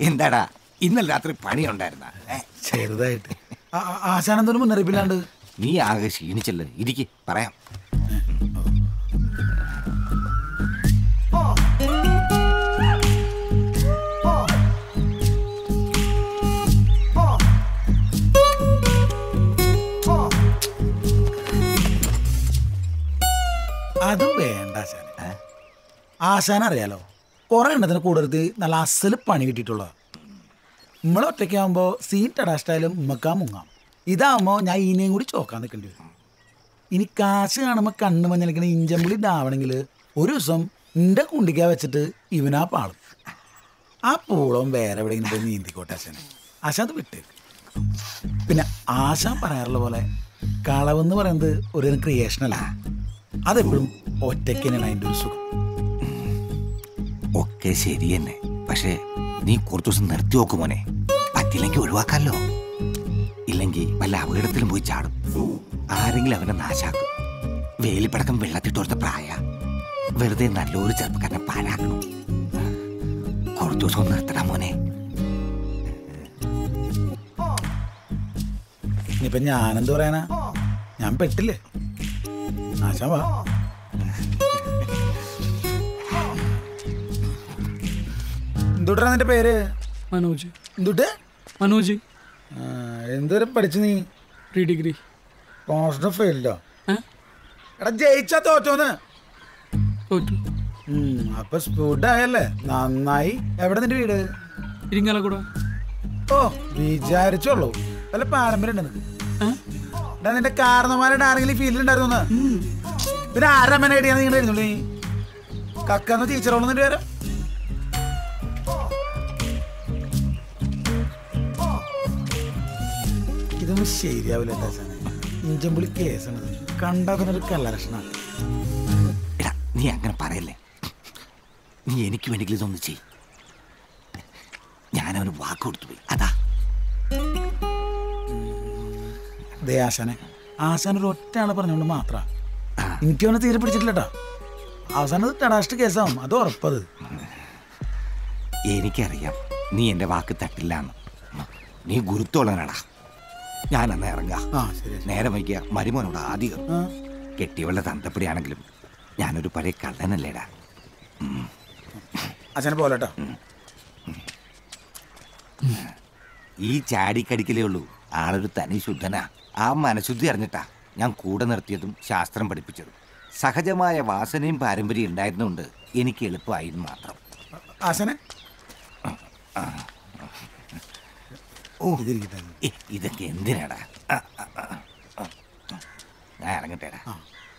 എന്താടാ ഇന്നലെ രാത്രി പണിയുണ്ടായിരുന്ന ചെറുതായിട്ട് ആശാനെന്തോലും മുന്നറിയിപ്പില്ലാണ്ട് നീ ആകെ ക്ഷീണിച്ചല്ലോ ഇരിക്ക് പറയാം അതും വേണ്ട ആശാനെ ആശാൻ അറിയാലോ കുറെ എണ്ണത്തിന് കൂടുതൽ നല്ല അസല് പണി കിട്ടിയിട്ടുള്ളത് നമ്മൾ ഒറ്റയ്ക്കാകുമ്പോൾ സീൻ ടടാസ്റ്റായാലും ഉമ്മക്കാ മുങ്ങാം ഇതാകുമ്പോൾ ഞാൻ ഇനിയും കൂടി ചോക്കാൻ നിൽക്കേണ്ടി വരും ഇനി കാശ് കാണുമ്പോൾ കണ്ണ് മഞ്ഞളിക്കണ ഇഞ്ചമ്പുളി ഇതാവണമെങ്കിൽ ഒരു ദിവസം നിന്റെ കുണ്ടിക്ക വെച്ചിട്ട് ഇവനാ പാളും ആ പൂളം വേറെ എവിടെയെങ്കിലും പോയി നീന്തിക്കോട്ടെ ആശാനെ ആശാൻ അത് വിട്ടേക്ക് പിന്നെ ആശാൻ പറയാറുള്ള പോലെ കളവെന്ന് പറയുന്നത് ഒരു ക്രിയേഷൻ അല്ല അതെപ്പോഴും ഒറ്റയ്ക്ക് തന്നെയാണ് അതിൻ്റെ ഒരു സുഖം ഒക്കെ ശരി തന്നെ പക്ഷേ നീ കുറച്ചു ദിവസം നിർത്തി നോക്ക് മോനെ പറ്റില്ലെങ്കിൽ ഒഴിവാക്കാമല്ലോ ഇല്ലെങ്കിൽ വല്ല അപകടത്തിലും പോയി ചാടും ആരെങ്കിലും അവനെ നാശാക്കും വേലിപ്പടക്കം വെള്ളത്തിട്ടോർത്ത പ്രായ വെറുതെ നല്ലൊരു ചെറുപ്പക്കാരനെ പാഴാക്കണം കുറച്ചു ദിവസം ഒന്ന് നിർത്തണം മോനെ ഇനിയിപ്പം ഞാനെന്ത് പറയാനാ ഞാൻ പെട്ടില്ലേ ആശാൻ വാ എന്തുട്ടാ നിന്റെ പേര് മനോജ് എന്തുട്ട് മനോജ് എന്തോരം പഠിച്ചു നീ പ്രീ ഡിഗ്രി കോൺസ്റ്റന്റ് ഫെയിലോ എടാ ജയിച്ചാ തോറ്റോന്ന് തോറ്റു ഉം, അപ്പൊ സ്പൂഡ് ആയല്ലേ നന്നായി എവിടെ നിന്റെ വീട് ഇരിങ്ങാലക്കുട ഓ വിചാരിച്ചോളൂ വല്ല പാരമ്പര്യം ഉണ്ട് നിനക്ക് എടാ നിന്റെ കാരണന്മാരുടെ ആരെങ്കിലും ഫീൽഡിൽ ഉണ്ടായിരുന്നു പിന്നെ ആരമ്മനെ അടിയാന്ന് നിങ്ങൾ എഴുതുള്ളൂ നീ കക്കാന്ന് ടീച്ചറോളൂ നിന്റെ പേര് ഇതൊന്നും ശരിയാവില്ല എന്താ ഇഞ്ചമ്പുളി കേസാണ് കണ്ടാക്കുന്നൊരു കല്ലലക്ഷണാണ് എടാ നീ അങ്ങനെ പറയല്ലേ നീ എനിക്ക് വേണമെങ്കിൽ ഇതൊന്ന് ചെയ് ഞാനവന് വാക്ക് കൊടുത്തു പോയി അതാ ദേ ആശാനെ ആശാൻ ഒരു ഒറ്റ ആളെ പറഞ്ഞോണ്ട് മാത്ര എനിക്ക് അവനെ തീരെ പിടിച്ചിട്ടില്ലട്ടാ അവസാനം ടടാസ്റ്റ് കേസാവും അത് ഉറപ്പത് എനിക്കറിയാം നീ എൻ്റെ വാക്ക് തട്ടില്ല എന്ന് നീ ഗുരുത്തോളനാടാ ഞാൻ അന്ന് ഇറങ്ങാ ആ ശരി നേരെ വൈകിയ മരുമോനോട് ആദ്യം ആ. കെട്ടിയവളുടെ തന്തപ്പടിയാണെങ്കിലും ഞാനൊരു പഴയ കള്ളനല്ലേടാ ആശാനെ പോലെട്ടാ ഈ ചാടിക്കടിക്കലേ ഉള്ളൂ ആളൊരു തനി ശുദ്ധനാ ആ മനഃശുദ്ധി അറിഞ്ഞിട്ടാ ഞാൻ കൂടെ നിർത്തിയതും ശാസ്ത്രം പഠിപ്പിച്ചതും സഹജമായ വാസനയും പാരമ്പര്യം ഉണ്ടായിരുന്നുകൊണ്ട് എനിക്ക് എളുപ്പമായി എന്ന് മാത്രം ആശാനെ ഓ ഇതിരിക്കട്ടെ ഏ, ഇതൊക്കെ എന്തിനാടാ ആ, ആ, ആ, ആ. ഞാൻ ഇറങ്ങട്ടേടാ